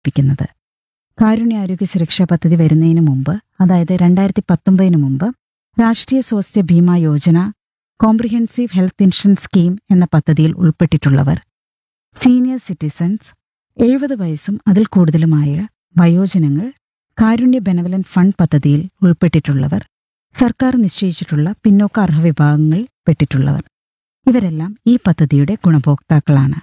ലഭിക്കുന്നത് കാരുണ്യാരോഗ്യ സുരക്ഷാ പദ്ധതി വരുന്നതിന് മുമ്പ് അതായത് രണ്ടായിരത്തി പത്തൊമ്പതിന് മുമ്പ് Rashtriya Swasthya Bima Yojana comprehensive health insurance scheme എന്ന പദ്ധതിയിൽ ഉൾപ്പെട്ടിട്ടുള്ളവർ സീനിയർ സിറ്റിസൺസ് എഴുപത് വയസ്സും അതിൽ കൂടുതലുമായ വയോജനങ്ങൾ കാരുണ്യ ബെനവലന്റ് ഫണ്ട് പദ്ധതിയിൽ ഉൾപ്പെട്ടിട്ടുള്ളവർ സർക്കാർ നിശ്ചയിച്ചിട്ടുള്ള പിന്നോക്ക അർഹ വിഭാഗങ്ങളിൽ പെട്ടിട്ടുള്ളവർ ഇവരെല്ലാം ഈ പദ്ധതിയുടെ ഗുണഭോക്താക്കളാണ്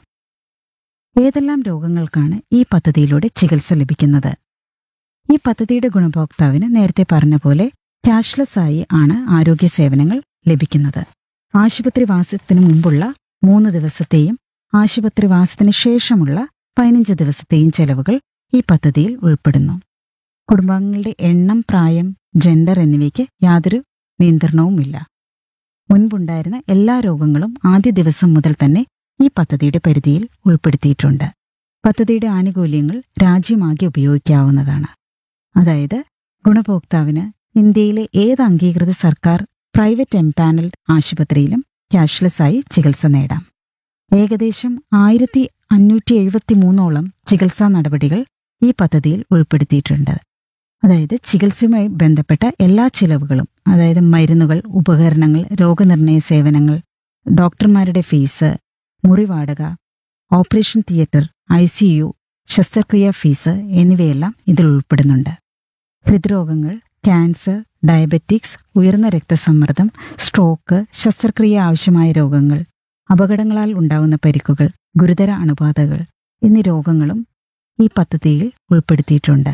ഏതെല്ലാം രോഗങ്ങൾക്കാണ് ഈ പദ്ധതിയിലൂടെ ചികിത്സ ലഭിക്കുന്നത് ഈ പദ്ധതിയുടെ ഗുണഭോക്താവിന് നേരത്തെ പറഞ്ഞ പോലെ ക്യാഷ്ലെസ് ആയി ആണ് ആരോഗ്യ സേവനങ്ങൾ ലഭിക്കുന്നത് ആശുപത്രിവാസത്തിനു മുമ്പുള്ള മൂന്ന് ദിവസത്തെയും ആശുപത്രിവാസത്തിന് ശേഷമുള്ള പതിനഞ്ച് ദിവസത്തെയും ചെലവുകൾ ഈ പദ്ധതിയിൽ ഉൾപ്പെടുന്നു കുടുംബാംഗങ്ങളുടെ എണ്ണം പ്രായം ജെൻഡർ എന്നിവയ്ക്ക് യാതൊരു നിയന്ത്രണവുമില്ല മുൻപുണ്ടായിരുന്ന എല്ലാ രോഗങ്ങളും ആദ്യ ദിവസം മുതൽ തന്നെ ഈ പദ്ധതിയുടെ പരിധിയിൽ ഉൾപ്പെടുത്തിയിട്ടുണ്ട് പദ്ധതിയുടെ ആനുകൂല്യങ്ങൾ രാജ്യമാകെ ഉപയോഗിക്കാവുന്നതാണ് അതായത് ഗുണഭോക്താവിന് ഇന്ത്യയിലെ ഏത് അംഗീകൃത സർക്കാർ പ്രൈവറ്റ് എംപാനൽഡ് ആശുപത്രിയിലും ക്യാഷ്ലെസ് ആയി ചികിത്സ നേടാം ഏകദേശം ആയിരത്തി അഞ്ഞൂറ്റി എഴുപത്തി മൂന്നോളം ചികിത്സാ നടപടികൾ ഈ പദ്ധതിയിൽ ഉൾപ്പെടുത്തിയിട്ടുണ്ട് അതായത് ചികിത്സയുമായി ബന്ധപ്പെട്ട എല്ലാ ചിലവുകളും അതായത് മരുന്നുകൾ ഉപകരണങ്ങൾ രോഗനിർണയ സേവനങ്ങൾ ഡോക്ടർമാരുടെ ഫീസ് മുറി വാടക operation theatre I C U ശസ്ത്രക്രിയാ ഫീസ് എന്നിവയെല്ലാം ഇതിൽ ഉൾപ്പെടുന്നുണ്ട് ഹൃദ്രോഗങ്ങൾ ക്യാൻസർ ഡയബറ്റിക്സ് ഉയർന്ന രക്തസമ്മർദ്ദം സ്ട്രോക്ക് ശസ്ത്രക്രിയ ആവശ്യമായ രോഗങ്ങൾ അപകടങ്ങളാൽ ഉണ്ടാകുന്ന പരിക്കുകൾ ഗുരുതര അണുബാധകൾ എന്നീ രോഗങ്ങളും ഈ പദ്ധതിയിൽ ഉൾപ്പെടുത്തിയിട്ടുണ്ട്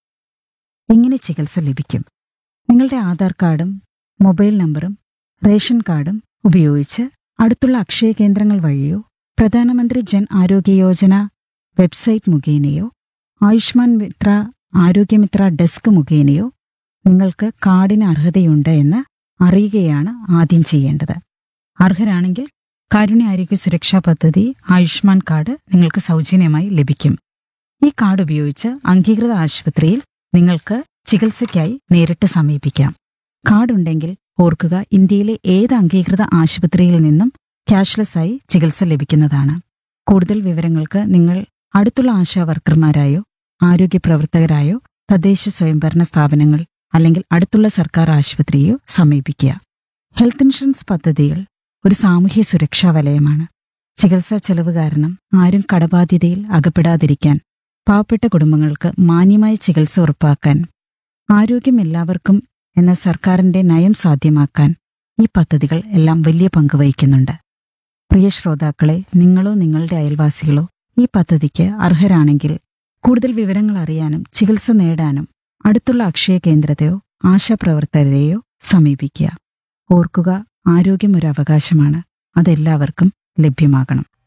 എങ്ങനെ ചികിത്സ ലഭിക്കും നിങ്ങളുടെ ആധാർ കാർഡും മൊബൈൽ നമ്പറും റേഷൻ കാർഡും ഉപയോഗിച്ച് അടുത്തുള്ള അക്ഷയ കേന്ദ്രങ്ങൾ വഴിയോ പ്രധാനമന്ത്രി ജൻ ആരോഗ്യ യോജന വെബ്സൈറ്റ് മുഖേനയോ ആയുഷ്മാൻ മിത്ര ആരോഗ്യമിത്ര ഡെസ്ക് മുഖേനയോ നിങ്ങൾക്ക് കാർഡിന് അർഹതയുണ്ട് എന്ന് അറിയുകയാണ് ആദ്യം ചെയ്യേണ്ടത് അർഹരാണെങ്കിൽ കാരുണ്യ ആരോഗ്യ സുരക്ഷാ പദ്ധതി ആയുഷ്മാൻ കാർഡ് നിങ്ങൾക്ക് സൗജന്യമായി ലഭിക്കും ഈ കാർഡ് ഉപയോഗിച്ച് അംഗീകൃത ആശുപത്രിയിൽ നിങ്ങൾക്ക് ചികിത്സയ്ക്കായി നേരിട്ട് സമീപിക്കാം കാർഡ് ഉണ്ടെങ്കിൽ ഓർക്കുക ഇന്ത്യയിലെ ഏത് അംഗീകൃത ആശുപത്രിയിൽ നിന്നും ക്യാഷ്ലെസ് ആയി ചികിത്സ ലഭിക്കുന്നതാണ് കൂടുതൽ വിവരങ്ങൾക്ക് നിങ്ങൾ അടുത്തുള്ള ആശാ വർക്കർമാരായോ ആരോഗ്യ പ്രവർത്തകരായോ തദ്ദേശ സ്വയംഭരണ സ്ഥാപനങ്ങൾ അല്ലെങ്കിൽ അടുത്തുള്ള സർക്കാർ ആശുപത്രിയോ സമീപിക്കുക ഹെൽത്ത് ഇൻഷുറൻസ് പദ്ധതികൾ ഒരു സാമൂഹ്യ സുരക്ഷാ വലയമാണ് ചികിത്സാ ചെലവ് കാരണം ആരും കടബാധ്യതയിൽ അകപ്പെടാതിരിക്കാൻ പാവപ്പെട്ട കുടുംബങ്ങൾക്ക് മാന്യമായ ചികിത്സ ഉറപ്പാക്കാൻ ആരോഗ്യം എല്ലാവർക്കും എന്ന സർക്കാരിന്റെ നയം സാധ്യമാക്കാൻ ഈ പദ്ധതികൾ എല്ലാം വലിയ പങ്ക് വഹിക്കുന്നുണ്ട് പ്രിയ ശ്രോതാക്കളെ നിങ്ങളോ നിങ്ങളുടെ അയൽവാസികളോ ഈ പദ്ധതിക്ക് അർഹരാണെങ്കിൽ കൂടുതൽ വിവരങ്ങൾ അറിയാനും ചികിത്സ നേടാനും അടുത്തുള്ള അക്ഷയ കേന്ദ്രത്തെയോ ആശാപ്രവർത്തകരെയോ സമീപിക്കുക ഓർക്കുക ആരോഗ്യം ഒരു അവകാശമാണ് അതെല്ലാവർക്കും ലഭ്യമാകണം